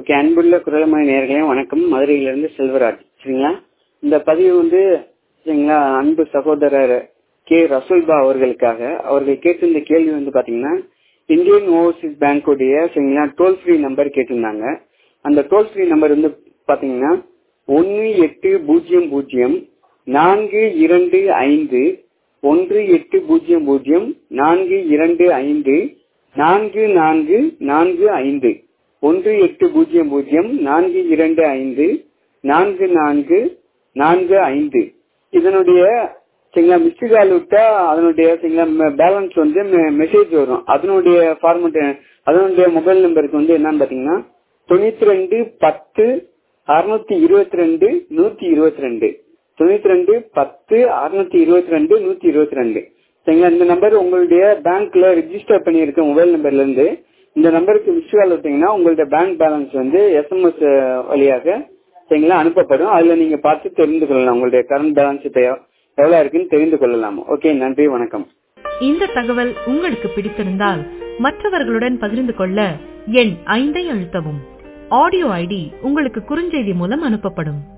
okay அன்புள்ள குரலமணி நேர்களே வணக்கம் மதுரையிலிருந்து செல்வராஜ் சரிங்களா இந்த பதிவு வந்து சரிங்களா அன்பு சகோதரர் கே ரசூல்பா அவர்களுக்காக அவர்கள் கேட்டிருந்த கேள்வி வந்து பாத்தீங்கன்னா இந்தியன் ஓவர்சீஸ் பேங்கோடைய சரிங்களா டோல் ஃப்ரீ நம்பர் கேட்டிருந்தாங்க அந்த டோல் ஃப்ரீ நம்பர் வந்து பாத்தீங்கன்னா ஒன்னு எட்டு பூஜ்ஜியம் பூஜ்ஜியம் நான்கு இரண்டு ஐந்து ஒன்று எட்டு பூஜ்ஜியம் பூஜ்ஜியம் நான்கு இரண்டு ஐந்து நான்கு நான்கு நான்கு ஐந்து ஒன்று எட்டு பூஜ்ஜியம் பூஜ்ஜியம் நான்கு இரண்டு ஐந்து நான்கு நான்கு நான்கு ஐந்து இதனுடைய சரிங்களா மிஸ்டு கால் விட்டா அதனுடைய சரிங்களா பேலன்ஸ் வந்து மெசேஜ் வரும் அதனுடைய ஃபார்மட் அதனுடைய மொபைல் நம்பருக்கு வந்து என்னன்னு பாத்தீங்கன்னா தொண்ணூத்தி ரெண்டு பத்து அறுநூத்தி இருபத்தி ரெண்டு நூத்தி இருபத்தி ரெண்டு தொண்ணூத்தி ரெண்டு பத்து அறுநூத்தி இருபத்தி ரெண்டு நூத்தி இருபத்தி ரெண்டு சரிங்களா இந்த நம்பர் உங்களுடைய பேங்க்ல ரிஜிஸ்டர் பண்ணியிருக்க மொபைல் நம்பர்ல இருந்து இந்த நம்பருக்கு மிஸ் கால் விட்டீங்கன்னா உங்களுடைய பேங்க் பேலன்ஸ் வந்து எஸ்எம்எஸ் வழியாக சரிங்களா அனுப்பப்படும் அதுல நீங்க பார்த்து தெரிந்து கொள்ளலாம் உங்களுடைய கரண்ட் பேலன்ஸ் எவ்வளவு இருக்குன்னு தெரிந்து கொள்ளலாம் ஓகே நன்றி வணக்கம் இந்த தகவல் உங்களுக்கு பிடித்திருந்தால் மற்றவர்களுடன் பகிர்ந்து கொள்ள எண் ஐந்தை அழுத்தவும் ஆடியோ ஐடி உங்களுக்கு குறுஞ்செய்தி மூலம் அனுப்பப்படும்